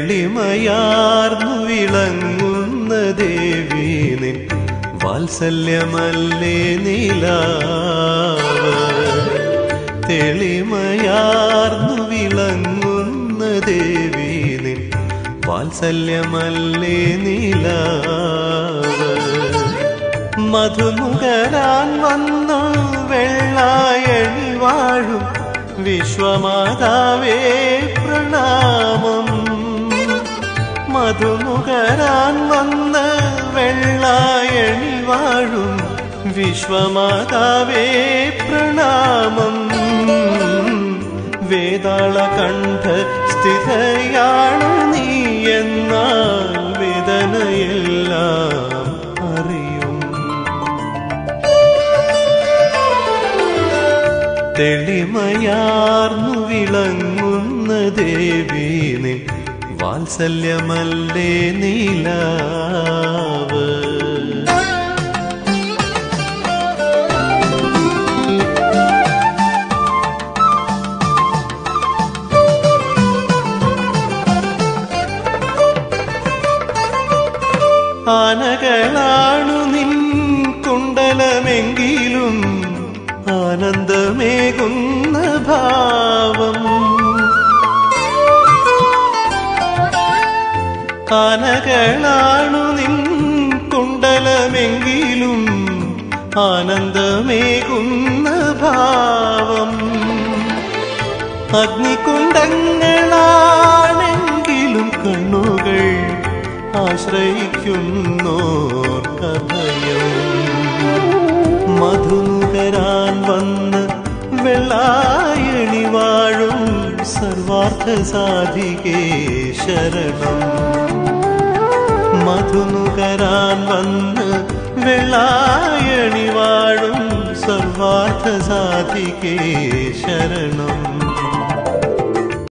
തെളിമയാർന്നു വിളങ്ങുന്ന ദേവി നിൻ വാത്സല്യമല്ലേ നീലാവ് തെളിമയാർന്നു വിളങ്ങുന്ന ദേവി നിൻ വാത്സല്യമല്ലേ നീലാവ് മധുനുകരാൻ വന്നു വെള്ളായണി വാഴും വിശ്വമാതാവേ പ്രണാമം മധുനുകരാൻ വന്ന് വെള്ളായണി വാഴും വിശ്വമാതാവേ പ്രണാമം വേതാള കണ്ഠ സ്ഥിതയാണ് നീ എന്നാൽ വേദനയെല്ലാം അറിയും തെളിമയാർന്നു വിളങ്ങുന്ന ദേവി നിൻ വാത്സല്യമല്ലേ നീലാവ് ആനകളാണു നിൻ കുണ്ടലമെങ്കിലും ആനന്ദമേകുന്ന ഭാവം ആനകളാണു നിൻ കുണ്ടലമെങ്കിലും ആനന്ദമേകുന്ന ഭാവം അഗ്നികുണ്ടങ്ങളാണെങ്കിലും കണ്ണുകൾ ആശ്രയിക്കുന്നോർക്കഭയം മധുനുകരാൻ വന്ന് വെള്ളായണി വാഴും സർവാർത്ഥ സാധികേ ശരണം മധുനുകരാൻ വന്ന് വെള്ളായണി വാഴും സർവാർത്ഥ സാധികേ ശരണം